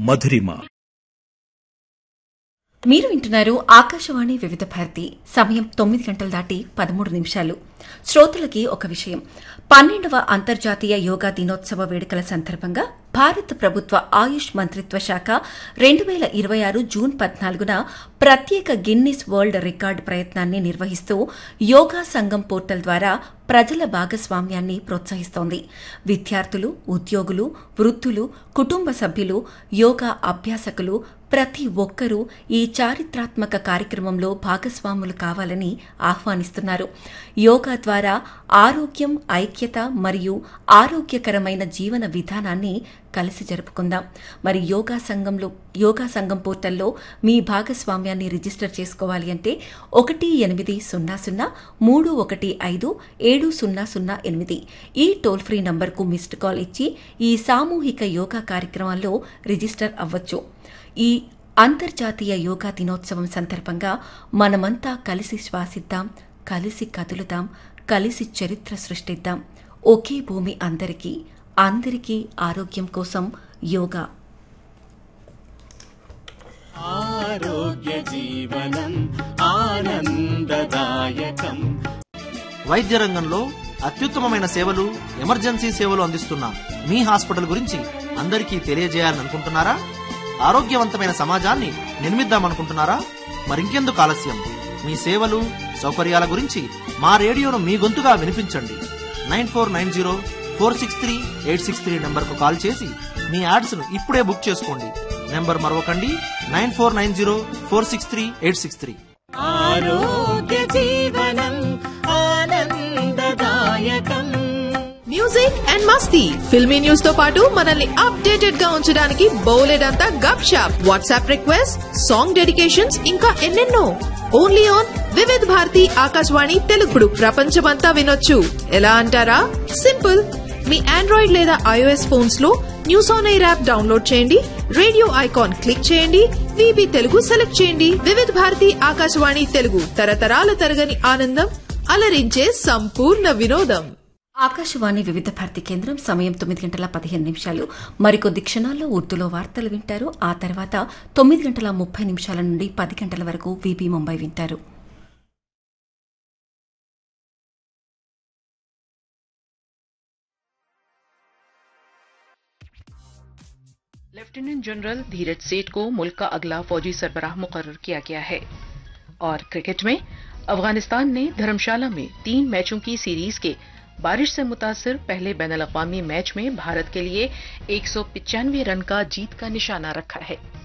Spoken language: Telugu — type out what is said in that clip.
మధురిమ మీరు వింటున్నారు ఆకాశవాణి వివిధ భారతి సమయం తొమ్మిది గంటలు దాటి పదమూడు నిమిషాలు శ్రోతలకి ఒక విషయం పన్నెండవ అంతర్జాతీయ యోగా దినోత్సవ వేడుకల సందర్భంగా భారత ప్రభుత్వ ఆయుష్ మంత్రిత్వ శాఖ రెండు వేల ఇరవై ఆరు జూన్ పద్నాలుగున ప్రత్యేక గిన్నిస్ వరల్డ్ రికార్డు ప్రయత్నాన్ని నిర్వహిస్తూ యోగా సంఘం పోర్టల్ ద్వారా ప్రజల భాగస్వామ్యాన్ని ప్రోత్సహిస్తోంది విద్యార్థులు ఉద్యోగులు వృత్తులు కుటుంబ సభ్యులు యోగా అభ్యాసకులు ప్రతి ఒక్కరూ ఈ చారిత్రాత్మక కార్యక్రమంలో భాగస్వాములు కావాలని ఆహ్వానిస్తున్నారు యోగా ద్వారా ఆరోగ్యం ఐక్యత మరియు ఆరోగ్యకరమైన జీవన విధానాన్ని కలిసి జరుపుకుందాం మరి యోగా సంఘంలో యోగా సంఘం పోర్టల్లో మీ భాగస్వామ్యాన్ని రిజిస్టర్ చేసుకోవాలి అంటే ఒకటి ఎనిమిది సున్నా సున్నా మూడు ఒకటి ఐదు ఏడు సున్నా సున్నా ఎనిమిది ఈ టోల్ ఫ్రీ నంబర్కు మిస్డ్ కాల్ ఇచ్చి ఈ సామూహిక యోగా కార్యక్రమాల్లో రిజిస్టర్ అవ్వచ్చు ఈ అంతర్జాతీయ యోగా దినోత్సవం సందర్భంగా మనమంతా కలిసి శ్వాసిద్దాం కలిసి కదులుదాం కలిసి చరిత్ర సృష్టిద్దాం ఒకే భూమి అందరికీ అందరికీ ఆరోగ్యం కోసం యోగా ఆరోగ్య జీవనం ఆనందదాయకం వైద్య రంగంలో అత్యుత్తమమైన సేవలు ఎమర్జెన్సీ సేవలు అందిస్తున్న మీ హాస్పిటల్ గురించి అందరికీ తెలియజేయాలని అనుకుంటున్నారా ఆరోగ్యవంతమైన సమాజాన్ని నిర్మిద్దామనుకుంటున్నారా మరింకెందుకు ఆలస్యం మీ సేవలు సౌకర్యాల గురించి మా రేడియోను మీ గొంతుగా వినిపించండి nine four nine zero four six three eight six three నెంబర్కు కాల్ చేసి మీ యాడ్స్ను ఇప్పుడే బుక్ చేసుకోండి నెంబర్ మరొకండి nine four nine zero four six three eight six three ఆరోగ్య జీవనం ఆనందదాయకం మ్యూజిక్ అండ్ మస్తీ ఫిల్మీ న్యూస్ తో పాటు మనల్ని అప్డేటెడ్ గా ఉంచడానికి బౌలెడంతా గప్ షాప్ వాట్సాప్ రిక్వెస్ట్ సాంగ్ డెడికేషన్స్ ఇంకా ఎన్నెన్నో ఓన్లీ ఆన్ వివిధ్ భారతి ఆకాశవాణి తెలుగుడు ప్రపంచమంతా వినొచ్చు ఎలా అంటారా సింపుల్ మీ ఆండ్రాయిడ్ లేదా ఐఓఎస్ ఫోన్స్ లో news on air app download చేయండి రేడియో ఐకాన్ క్లిక్ చేయండి విబి తెలుగు సెలెక్ట్ చేయండి వివిధ భారతి ఆకాశవాణి తెలుగు తరతరాల తరగని ఆనందం అలరించే సంపూర్ణ వినోదం ఆకాశవాణి వివిధ భారతి కేంద్రం సమయం తొమ్మిది గంటల పదిహేను నిమిషాలు మరికొద్ది క్షణాల్లో ఉర్దూలో వార్తలు వింటారు ఆ తర్వాత తొమ్మిది గంటల ముప్పై నిమిషాల నుండి పది గంటల వరకు వీబీ ముంబై వింటారు लेफ्टिनेंट जनरल धीरज सेठ को मुल्क का अगला फौजी सरबराह मुकर्र किया गया है और क्रिकेट में अफगानिस्तान ने धर्मशाला में तीन मैचों की सीरीज के बारिश से मुतासर पहले बैन अवी मैच में भारत के लिए एक रन का जीत का निशाना रखा है